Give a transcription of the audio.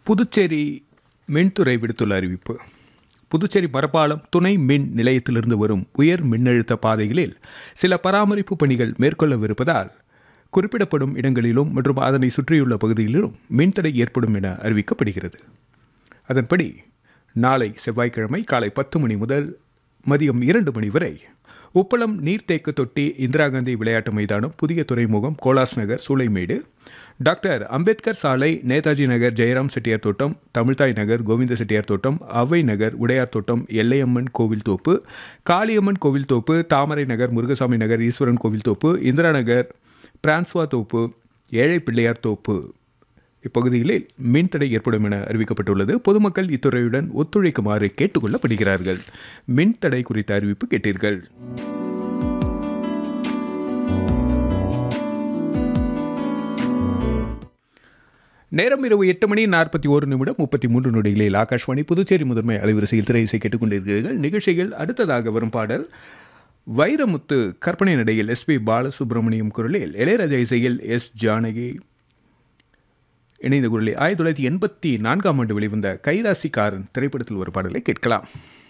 புதுச்சேரி மின்துறை விடுத்துள்ள அறிவிப்பு புதுச்சேரி மரப்பாலம் துணை மின் நிலையத்திலிருந்து வரும் உயர் மின்னழுத்த பாதைகளில் சில பராமரிப்பு பணிகள் மேற்கொள்ளவிருப்பதால் குறிப்பிடப்படும் இடங்களிலும் மற்றும் அதனை சுற்றியுள்ள பகுதிகளிலும் மின்தடை ஏற்படும் என அறிவிக்கப்படுகிறது அதன்படி நாளை செவ்வாய்க்கிழமை காலை பத்து மணி முதல் மதியம் இரண்டு மணி வரை உப்பளம் நீர்த்தேக்க தொட்டி இந்திரா காந்தி விளையாட்டு மைதானம் புதிய துறைமுகம் கோலாஸ் நகர் சூளைமேடு டாக்டர் அம்பேத்கர் சாலை நேதாஜி நகர் ஜெயராம் செட்டியார் தோட்டம் தமிழ்தாய் நகர் கோவிந்த செட்டியார் தோட்டம் அவ்வை நகர் உடையார் தோட்டம் எல்லையம்மன் கோவில் தோப்பு காளியம்மன் கோவில் தோப்பு தாமரை நகர் முருகசாமி நகர் ஈஸ்வரன் கோவில் தோப்பு இந்திரா நகர் பிரான்ஸ்வா தோப்பு ஏழை பிள்ளையார் தோப்பு இப்பகுதிகளில் மின்தடை ஏற்படும் என அறிவிக்கப்பட்டுள்ளது பொதுமக்கள் இத்துறையுடன் ஒத்துழைக்குமாறு கேட்டுக்கொள்ளப்படுகிறார்கள் மின்தடை குறித்த அறிவிப்பு கேட்டீர்கள் நேரம் இரவு எட்டு மணி நாற்பத்தி ஒரு நிமிடம் முப்பத்தி மூன்று நொடிகளில் ஆகாஷ்வாணி புதுச்சேரி முதன்மை அலைவரிசையில் திரை இசை கேட்டுக்கொண்டிருக்கிறீர்கள் நிகழ்ச்சியில் அடுத்ததாக வரும் பாடல் வைரமுத்து கற்பனை நடையில் எஸ் பி பாலசுப்ரமணியம் குரலில் இளையராஜா இசையில் எஸ் ஜானகி இணைந்த குரலில் ஆயிரத்தி தொள்ளாயிரத்தி எண்பத்தி நான்காம் ஆண்டு வெளிவந்த கைராசிக்காரன் திரைப்படத்தில் ஒரு பாடலை கேட்கலாம்